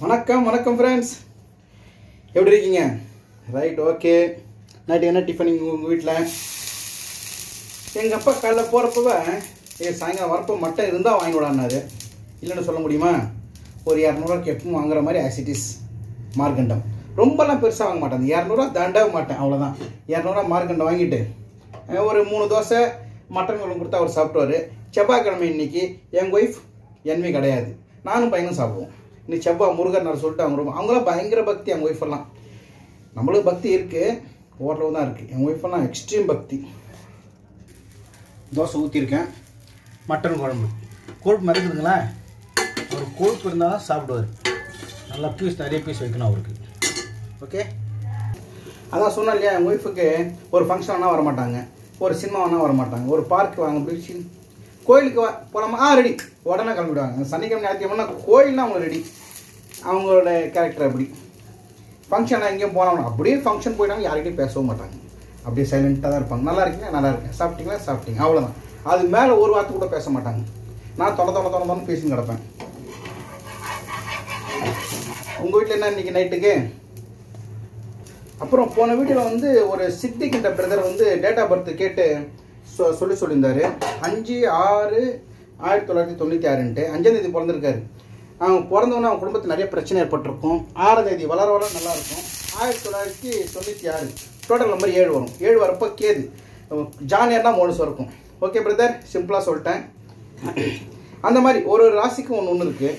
வணக்கம் வணக்கம் ஃப்ரெண்ட்ஸ் எப்படி இருக்கீங்க ரைட் ஓகே நைட்டு என்ன டிஃபன் உங்கள் வீட்டில் எங்கள் அப்பா காலைல போகிறப்பவே ஏ சாயங்காலம் வரப்போ மட்டன் இருந்தால் வாங்கி விடான்னாரு இல்லைன்னு சொல்ல முடியுமா ஒரு இரநூறுவாக்கு எப்பவும் வாங்குற மாதிரி ஆசிட்டிஸ் மார்க்கண்டம் ரொம்பலாம் பெருசாக வாங்க மாட்டேன் இரநூறுவா தாண்டவே மாட்டேன் அவ்வளோதான் இரநூறுவா மார்க்கண்டம் வாங்கிட்டு அஹ், ஒரு மூணு தோசை மட்டன் குழம்பு கொடுத்தா அவர் சாப்பிடுவார் செவ்வாய்க்கிழமை இன்னைக்கு எங்கள் ஒய்ஃப் என்வி கிடையாது நானும் பையனும் சாப்பிடுவோம் இன்னைக்கு செவ்வாய் முருகன் நான் சொல்லிட்டு அவங்க ரொம்ப அவங்களாம் பயங்கர பக்தி அவங்க ஒய்ஃப் எல்லாம் நம்மளுக்கு பக்தி இருக்குது ஓரளவு தான் இருக்குது என் ஒய்ஃப் எல்லாம் எக்ஸ்ட்ரீம் பக்தி தோசை ஊற்றிருக்கேன் மட்டன் குழம்பு கொழுப்பு மறைக்குதுங்களா அவர் கொழுப்பு இருந்தால் தான் சாப்பிடுவார் நல்லா பீஸ் நிறைய பீஸ் வைக்கணும் அவருக்கு ஓகே அதான் சொன்னேன் இல்லையா என் ஒய்ஃபுக்கு ஒரு ஃபங்க்ஷன் ஆனால் வர மாட்டாங்க ஒரு சினிமா வேணால் வர மாட்டாங்க ஒரு பார்க் வாங்க பீச் கோயிலுக்கு வா போகலாமா ஆ ரெடி உடனே கிளம்பிடுவாங்க சனிக்கிழமை ஞாயிற்றுக்கிழமை கோயில்னா அவங்க ரெடி அவங்களோட கேரக்டர் அப்படி ஃபங்க்ஷன் எங்கேயும் போனோம்னா அப்படியே ஃபங்க்ஷன் போயிட்டாங்க யார்கிட்டயும் பேசவும் மாட்டாங்க அப்படியே சைலண்ட்டாக தான் இருப்பாங்க நல்லா இருக்கீங்களா நல்லா இருக்கேன் சாப்பிட்டீங்களா சாப்பிட்டீங்க அவ்வளோதான் அது மேலே ஒரு வார்த்தை கூட பேச மாட்டாங்க நான் தொலை தொலை தொலை தொலை பேசின்னு கிடப்பேன் உங்கள் வீட்டில் என்ன இன்னைக்கு நைட்டுக்கு அப்புறம் போன வீடியோவில் வந்து ஒரு சித்திக்கின்ற பிரதர் வந்து டேட் ஆஃப் பர்த் கேட்டு சொ சொல்லி சொல்லியிருந்தாரு அஞ்சு ஆறு ஆயிரத்தி தொள்ளாயிரத்தி தொண்ணூற்றி ஆறுன்ட்டு அஞ்சாம் தேதி பிறந்திருக்காரு அவன் பிறந்தவொன்னே அவன் குடும்பத்தில் நிறைய பிரச்சனை ஏற்பட்டிருக்கும் ஆறாம் தேதி வளர வளர நல்லா இருக்கும் ஆயிரத்தி தொள்ளாயிரத்தி தொண்ணூற்றி ஆறு டோட்டல் நம்பர் ஏழு வரும் ஏழு வரப்போ கேது ஜானியர்னா மோனஸ் இருக்கும் ஓகே பிரதர் சிம்பிளாக சொல்லிட்டேன் அந்த மாதிரி ஒரு ஒரு ராசிக்கும் ஒன்று ஒன்று இருக்குது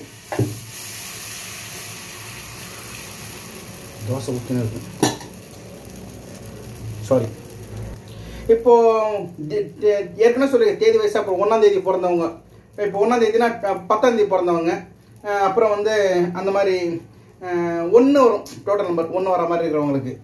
தோசை ஊற்றினு இருக்கு சாரி இப்போ தி- தி- ஏற்கனவே சொல்லி தேதி வயசு அப்புறம் ஒன்றாம் தேதி பிறந்தவங்க இப்போ ஒன்றாம் தேதினா பத்தாம் தேதி பிறந்தவங்க அஹ் அப்புறம் வந்து அந்த மாதிரி ஒன்று வரும் டோட்டல் நம்பர் ஒன்று வர மாதிரி இருக்கிறவங்களுக்கு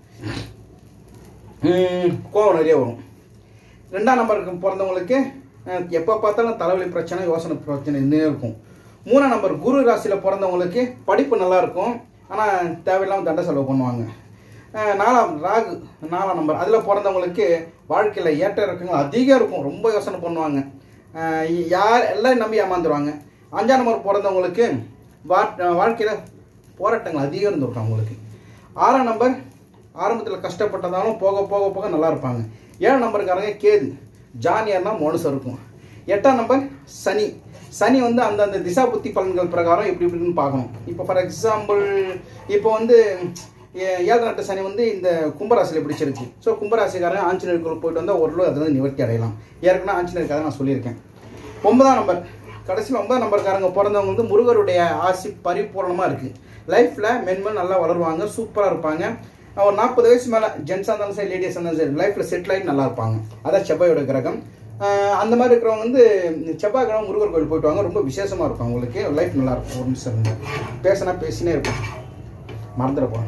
உம், கோவம் நிறைய வரும் ரெண்டாம் நம்பருக்கு பிறந்தவங்களுக்கு அஹ், எப்போ பார்த்தாலும் தலைவலி பிரச்சனை யோசனை பிரச்சனை இருந்தே இருக்கும் மூணாம் நம்பர் குரு ராசியில் பிறந்தவங்களுக்கு படிப்பு நல்லா இருக்கும் ஆனால் தேவையில்லாமல் தண்டை செலவு பண்ணுவாங்க அஹ், நாலாம் ராகு நாலாம் நம்பர் அதில் பிறந்தவங்களுக்கு வாழ்க்கையில் ஏற்ற இறக்கங்கள் அதிகம் இருக்கும் ரொம்ப யோசனை பண்ணுவாங்க அஹ், யார் எல்லாம் நம்பி ஏமாந்துருவாங்க அஞ்சாம் நம்பர் பிறந்தவங்களுக்கு வாழ்க்கையில் போராட்டங்கள் அதிகம் இருந்திருக்கும் அவங்களுக்கு ஆறாம் நம்பர் ஆரம்பத்தில் கஷ்டப்பட்டதாலும் போக போக போக நல்லா இருப்பாங்க ஏழாம் நம்பருக்காரங்க கேது ஜானியர்னா மோனஸ் இருக்கும் எட்டாம் நம்பர் சனி சனி வந்து அந்தந்த திசா புத்தி பலன்கள் பிரகாரம் எப்படி இப்படின்னு பார்க்கணும் இப்போ ஃபார் எக்ஸாம்பிள் இப்போ வந்து ஏ- ஏழரை நாட்டு சனி வந்து இந்த கும்பராசியில் பிடிச்சிருக்கு ஸோ கும்பராசிக்காரங்க ஆஞ்சநேயருக்கு போயிட்டு வந்தால் ஓரளவு அது வந்து நிவர்த்தி அடையலாம் ஏற்கனவே ஆஞ்சநேயர் கதை நான் சொல்லியிருக்கேன் ஒன்பதாம் நம்பர் கடைசியில் ஒன்பதாம் நம்பர்காரங்க பிறந்தவங்க வந்து முருகருடைய ஆசி பரிபூர்ணமாக இருக்குது லைஃப்பில் மென்மேல் நல்லா வளருவாங்க சூப்பராக இருப்பாங்க ஒரு நாற்பது வயசு மேலே ஜென்ஸாக இருந்தாலும் சரி லேடிஸாக இருந்தாலும் சரி லைஃப்பில் செட்டில் ஆகி நல்லா இருப்பாங்க அதான் செவ்வாயோட கிரகம் ஆஹ் அந்த மாதிரி இருக்கிறவங்க வந்து செவ்வாய் கிரகம் முருகர் கோயில் போயிட்டு வாங்க ரொம்ப விசேஷமாக இருக்கும் அவங்களுக்கு லைஃப் நல்லா இருக்கும் ஒரு நிமிஷம் இருங்க பேசினா பேசினே இருக்கும் மறந்துடப்போம்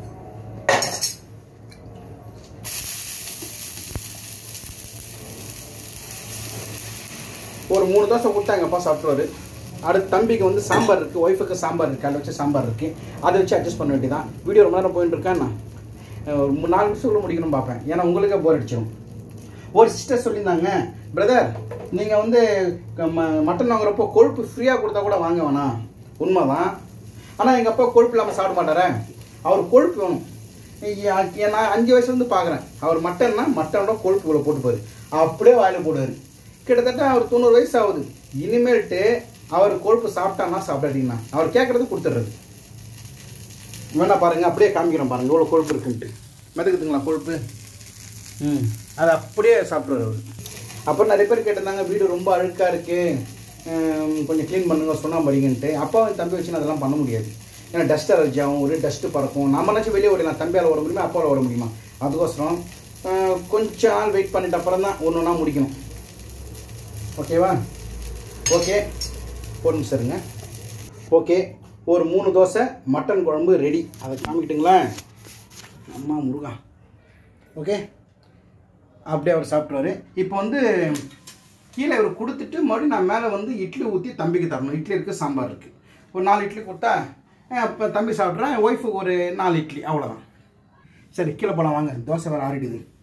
ஒரு மூணு தோசை கொடுத்தா எங்கள் அப்பா சாப்பிடுவாரு அடுத்து தம்பிக்கு வந்து சாம்பார் இருக்குது ஒய்ஃபுக்கு சாம்பார் இருக்குது அதை வச்சு சாம்பார் இருக்குது அதை வச்சு அட்ஜஸ்ட் பண்ண வேண்டியதான் வீடியோ ரொம்ப நேரம் போயிட்டு இருக்கேன் நான் அஹ் ஒரு மூணு நாலு நிமிஷத்துக்குள்ள முடிக்கணும் பார்ப்பேன் ஏன்னா உங்களுக்கே போர் அடிச்சிடும் ஒரு சிஸ்டர் சொல்லியிருந்தாங்க பிரதர் நீங்கள் வந்து ம- மட்டன் வாங்குறப்போ கொழுப்பு ஃப்ரீயாக கொடுத்தா கூட வாங்க வேணாம் உண்மைதான் ஆனால் எங்கள் அப்பா கொழுப்பு இல்லாமல் சாப்பிட மாட்டாரே அவர் கொழுப்பு வேணும் இ- நான் அஞ்சு வயசுலேருந்து பார்க்குறேன் அவர் மட்டன்னா மட்டனோட கொழுப்பு இவ்வளோ போட்டுப்பாரு அப்படியே வாயில போடுவார் கிட்டத்தட்ட அவர் தொண்ணூறு வயசு ஆகுது இனிமேல்ட்டு அவர் கொழுப்பு சாப்பிட்டான்னா சாப்பிடாதீங்கண்ணா அவர் கேட்குறது கொடுத்துட்றது வேணா பாருங்க அப்படியே காமிக்கிறேன் பாருங்க இவ்வளோ கொழுப்பு இருக்குன்ட்டு மிதக்குதுங்களா கொழுப்பு ம் அதை அப்படியே சாப்பிடுவார் அவர் அப்புறம் நிறைய பேர் கேட்டிருந்தாங்க வீடு ரொம்ப அழுக்காக இருக்குது கொஞ்சம் க்ளீன் பண்ணுங்க சொன்னா படிங்கன்ட்டு அப்பாவும் தம்பி வச்சு அதெல்லாம் பண்ண முடியாது ஏன்னா டஸ்ட் அலர்ஜி ஆகும் ஒரு டஸ்ட்டு பறக்கும் நம்ம நினச்சி வெளியே ஓடலாம் தம்பியால் ஓட முடியுமா அப்பாவில் ஓட முடியுமா அதுக்கோசரம் அஹ், கொஞ்ச நாள் வெயிட் பண்ணிட்ட அப்புறம் தான் ஒன்று ஒன்றா முடிக்கணும் ஓகேவா ஓகே ஒரு நிமிஷம் இருங்க ஓகே ஒரு மூணு தோசை மட்டன் குழம்பு ரெடி அதை காமிக்கிட்டுங்களா அம்மா முருகா ஓகே அப்படியே அவர் சாப்பிட்ருவாரு இப்போ வந்து கீழே இவர் கொடுத்துட்டு மறுபடியும் நான் மேலே வந்து இட்லி ஊற்றி தம்பிக்கு தரணும் இட்லி இருக்குது சாம்பார் இருக்குது ஒரு நாலு இட்லி கொடுத்தா இப்போ தம்பி சாப்பிட்றேன் ஒய்ஃபுக்கு ஒரு நாலு இட்லி அவ்வளோதான் சரி கீழே போகலாம் வாங்க தோசை வேறு ஆறிடுது